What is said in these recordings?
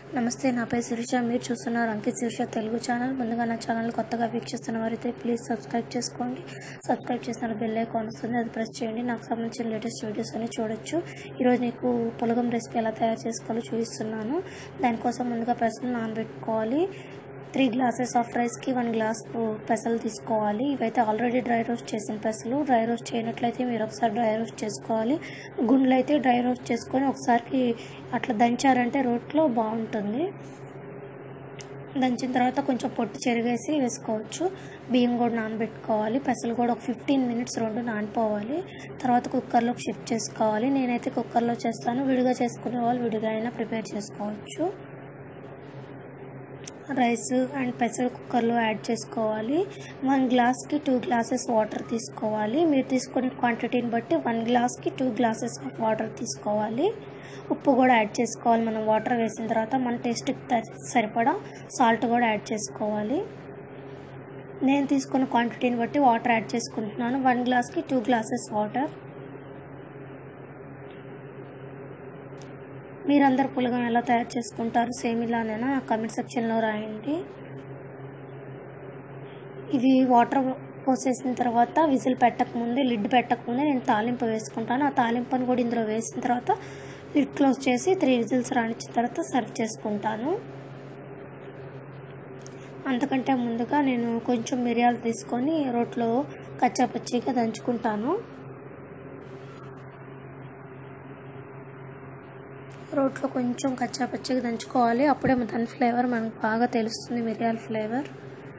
నమస్తే నా పేరు శిరీష మీరు చూస్తున్నారు అంకిత్ శిరీష తెలుగు ఛానల్ ముందుగా నా ఛానల్ కొత్తగా వీక్షిస్తున్న వారైతే ప్లీజ్ సబ్స్క్రైబ్ చేసుకోండి సబ్స్క్రైబ్ చేసిన బెల్ ఐకాన్ వస్తుంది అది ప్రెస్ చేయండి నాకు సంబంధించిన లేటెస్ట్ వీడియోస్ అన్ని చూడొచ్చు ఈరోజు నీకు పులగం రెసిపీ ఎలా తయారు చేసుకోవాలో చూపిస్తున్నాను దానికోసం ముందుగా పెసలు నానబెట్టుకోవాలి త్రీ గ్లాసెస్ ఆఫ్ రైస్కి వన్ గ్లాస్ పెసలు తీసుకోవాలి ఇవైతే ఆల్రెడీ డ్రై రోస్ట్ చేసిన పెసలు డ్రై రోస్ట్ చేయనట్లయితే మీరు ఒకసారి డ్రై రోస్ట్ చేసుకోవాలి గుండ్లు అయితే డ్రై రోస్ట్ చేసుకొని ఒకసారికి అట్లా దంచారంటే రోట్లో బాగుంటుంది దంచిన తర్వాత కొంచెం పొట్టు చెరిగేసి వేసుకోవచ్చు బియ్యం కూడా నానబెట్టుకోవాలి పెసలు కూడా ఒక ఫిఫ్టీన్ మినిట్స్ రెండు నానిపోవాలి తర్వాత కుక్కర్లోకి షిఫ్ట్ చేసుకోవాలి నేనైతే కుక్కర్లో చేస్తాను విడిగా చేసుకునే వాళ్ళు విడిగా అయినా ప్రిపేర్ చేసుకోవచ్చు రైస్ అండ్ పెసలు కుక్కర్లో యాడ్ చేసుకోవాలి వన్ గ్లాస్కి టూ గ్లాసెస్ వాటర్ తీసుకోవాలి మీరు తీసుకునే క్వాంటిటీని బట్టి వన్ గ్లాస్కి టూ గ్లాసెస్ ఆఫ్ వాటర్ తీసుకోవాలి ఉప్పు కూడా యాడ్ చేసుకోవాలి మనం వాటర్ వేసిన తర్వాత మన టేస్ట్కి సరిపడా సాల్ట్ కూడా యాడ్ చేసుకోవాలి నేను తీసుకున్న క్వాంటిటీని బట్టి వాటర్ యాడ్ చేసుకుంటున్నాను వన్ గ్లాస్కి టూ గ్లాసెస్ వాటర్ మీరందరు పులగం ఎలా తయారు చేసుకుంటారు సేమ్ ఇలానేనా కామెంట్ సెక్షన్లో రాయండి ఇవి వాటర్ పోసేసిన తర్వాత విజిల్ పెట్టకముందే లిడ్ పెట్టకముందే నేను తాలింపు వేసుకుంటాను ఆ తాలింపుని కూడా ఇందులో వేసిన తర్వాత లిడ్ క్లోజ్ చేసి త్రీ విజిల్స్ రానిచ్చిన తర్వాత సర్వ్ చేసుకుంటాను అంతకంటే ముందుగా నేను కొంచెం మిరియాలు తీసుకొని రోట్లో కచ్చాపచ్చిగా దంచుకుంటాను రోట్లో కొంచెం కచ్చా పచ్చిగా దంచుకోవాలి అప్పుడే దాని ఫ్లేవర్ మనకు బాగా తెలుస్తుంది మిరియాల ఫ్లేవర్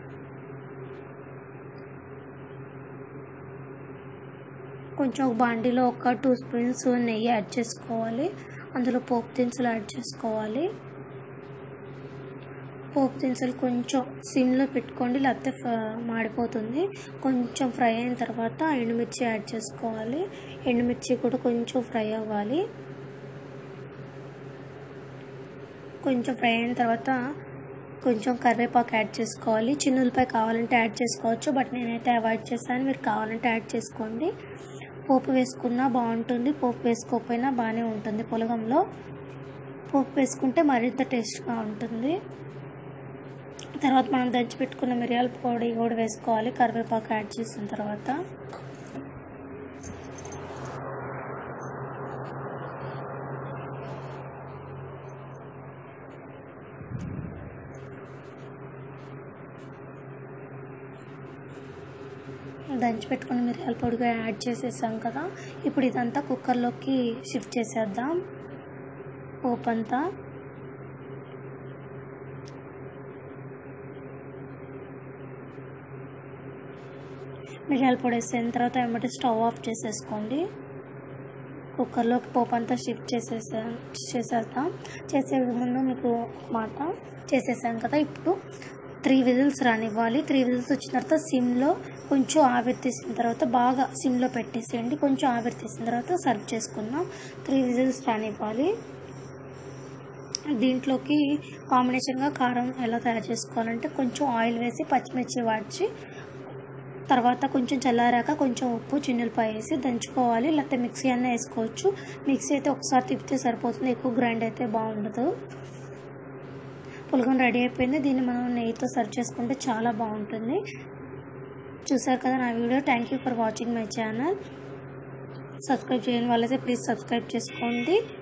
కొంచెం ఒక బాండీలో ఒక టూ స్పూన్స్ నెయ్యి యాడ్ చేసుకోవాలి అందులో పోపు దినుసులు యాడ్ చేసుకోవాలి పోపు దినుసులు కొంచెం సిమ్లో పెట్టుకోండి లేకపోతే మాడిపోతుంది కొంచెం ఫ్రై అయిన తర్వాత ఎండుమిర్చి యాడ్ చేసుకోవాలి ఎండుమిర్చి కూడా కొంచెం ఫ్రై అవ్వాలి కొంచెం ఫ్రై అయిన తర్వాత కొంచెం కరివేపాకు యాడ్ చేసుకోవాలి చిన్న ఉల్లిపాయ కావాలంటే యాడ్ చేసుకోవచ్చు బట్ నేనైతే అవాయిడ్ చేస్తాను మీరు కావాలంటే యాడ్ చేసుకోండి పోపు వేసుకున్నా బాగుంటుంది పోపు వేసుకోకపోయినా బాగానే ఉంటుంది పొలగంలో పోపు వేసుకుంటే మరింత టేస్ట్గా ఉంటుంది తర్వాత మనం దంచి పెట్టుకున్న మిరియాల పొడి కూడా వేసుకోవాలి కరివేపాకు యాడ్ చేసిన తర్వాత దంచి పెట్టుకుని మిరియాల పొడిగా యాడ్ చేసేసాం కదా ఇప్పుడు ఇదంతా కుక్కర్లోకి షిఫ్ట్ చేసేద్దాం పోపు అంతా మిరియాల పొడి వేసిన తర్వాత ఏమంటే స్టవ్ ఆఫ్ చేసేసుకోండి కుక్కర్లోకి పోపు అంతా షిఫ్ట్ చేసేసా చేసేద్దాం చేసే ముందు మీకు మాట చేసేసాం కదా ఇప్పుడు త్రీ విజిల్స్ రానివ్వాలి త్రీ విజిల్స్ వచ్చిన తర్వాత సిమ్లో కొంచెం ఆవిరి తీసిన తర్వాత బాగా సిమ్లో పెట్టేసేయండి కొంచెం ఆవిరి తీసిన తర్వాత సర్వ్ చేసుకుందాం త్రీ విజిల్స్ రానివ్వాలి దీంట్లోకి కాంబినేషన్గా కారం ఎలా తయారు చేసుకోవాలంటే కొంచెం ఆయిల్ వేసి పచ్చిమిర్చి వాడిచి తర్వాత కొంచెం చల్లారాక కొంచెం ఉప్పు చిన్నులపాయ వేసి దంచుకోవాలి లేకపోతే మిక్సీ అన్న వేసుకోవచ్చు మిక్సీ అయితే ఒకసారి తిప్పితే సరిపోతుంది ఎక్కువ గ్రైండ్ అయితే బాగుండదు పులగం రెడీ అయిపోయింది దీన్ని మనం నెయ్యితో సర్వ్ చేసుకుంటే చాలా బాగుంటుంది చూసారు కదా నా video thank you for watching my channel subscribe చేయని వాళ్ళైతే ప్లీజ్ సబ్స్క్రైబ్ చేసుకోండి